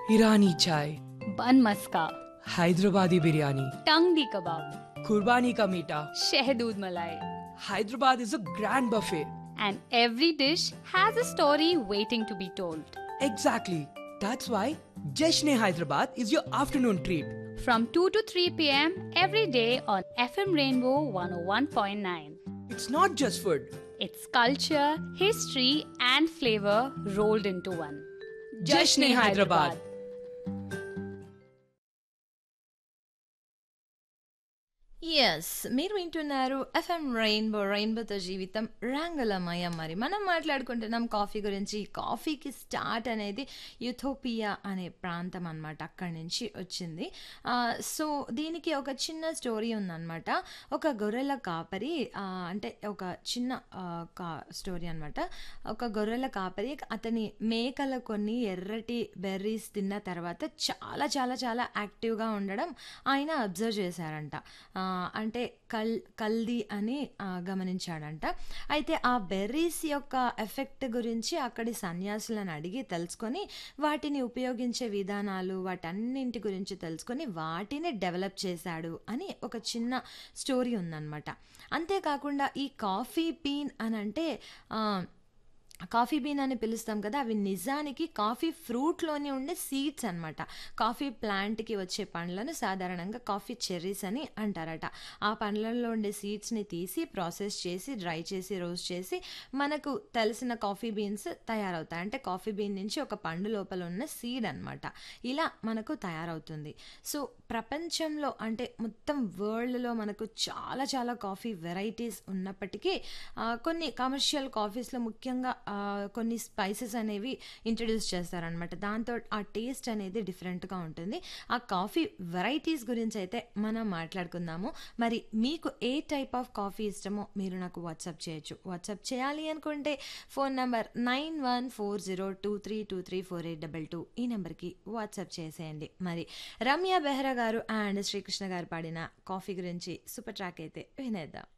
ईरानी चाय बन मस्का हैदराबादी बिरयानी टंगडी कबाब कुर्बानी का मीठा शहदूद मलाई Hyderabad is a grand buffet. and every dish has a story waiting to be told. Exactly. That's why Jashne Hyderabad is your afternoon treat. From 2 to 3 pm every day on FM Rainbow 101.9. It's not just food. It's culture, history, and flavor rolled into one. Jashne Hyderabad. Yes మీరు వింటున్నారు FM rainbow రెయిన్బోతో జీవితం రంగులమయం మరి మనం మాట్లాడుకుంటున్నాం coffee గురించి కాఫీకి స్టార్ట్ అనేది యుథోపియా అనే ప్రాంతం అనమాట అక్కడి నుంచి వచ్చింది సో దీనికి ఒక చిన్న స్టోరీ ఉందన్నమాట ఒక గొర్రెల కాపరి ఆ, అంటే ఒక చిన్న ఆ, కా స్టోరీ అనమాట ఒక గొర్రెల కాపరి అతని మేకల కొన్ని ఎర్రటి బెర్రీస్ తిన్న తర్వాత చాలా చాలా చాలా యాక్టివ్గా ఉండడం ఆయన అబ్జర్వ్ చేశారంట ఆ, అంటే కల్ కల్దీ అని ఆ, గమనించాడంట అయితే ఆ బెర్రీస్ యొక్క ఎఫెక్ట్ గురించి అక్కడి సన్యాసులను అడిగి తెలుసుకొని వాటిని ఉపయోగించే విధానాలు వాటన్నింటి గురించి తెలుసుకొని వాటిని డెవలప్ చేశాడు అని ఒక చిన్న స్టోరీ ఉందన్నమాట అంతేకాకుండా ఈ కాఫీ బీన్ అని అంటే ఆ, కాఫీ బీన్ అని పిలుస్తాం కదా అవి నిజానికి కాఫీ ఫ్రూట్లోనే ఉండే సీడ్స్ అనమాట కాఫీ ప్లాంట్కి వచ్చే పండ్లను సాధారణంగా కాఫీ చెర్రీస్ అని అంటారట ఆ పండ్లలో ఉండే సీడ్స్ని తీసి ప్రాసెస్ చేసి డ్రై చేసి రోస్ట్ చేసి మనకు తెలిసిన కాఫీ బీన్స్ తయారవుతాయి అంటే కాఫీ బీన్ నుంచి ఒక పండు లోపల ఉన్న సీడ్ అనమాట ఇలా మనకు తయారవుతుంది సో ప్రపంచంలో అంటే మొత్తం వరల్డ్లో మనకు చాలా చాలా కాఫీ వెరైటీస్ ఉన్నప్పటికీ ఆ, కొన్ని కమర్షియల్ కాఫీస్లో ముఖ్యంగా ఆ, కొన్ని స్పైసెస్ అనేవి ఇంట్రడ్యూస్ చేస్తారనమాట దాంతో ఆ టేస్ట్ అనేది డిఫరెంట్గా ఉంటుంది ఆ కాఫీ వెరైటీస్ గురించి అయితే మనం మాట్లాడుకుందాము మరి మీకు ఏ టైప్ ఆఫ్ కాఫీ ఇష్టమో మీరు నాకు వాట్సాప్ చేయొచ్చు వాట్సాప్ చేయాలి అనుకుంటే phone number nine one four zero two three two three four eight double two ఈ నెంబర్కి వాట్సాప్ చేసేయండి మరి రమ్య బెహ్రా గారు అండ్ శ్రీకృష్ణ గారు పాడిన కాఫీ గురించి సూపర్ ట్రాక్ అయితే వినేద్దాం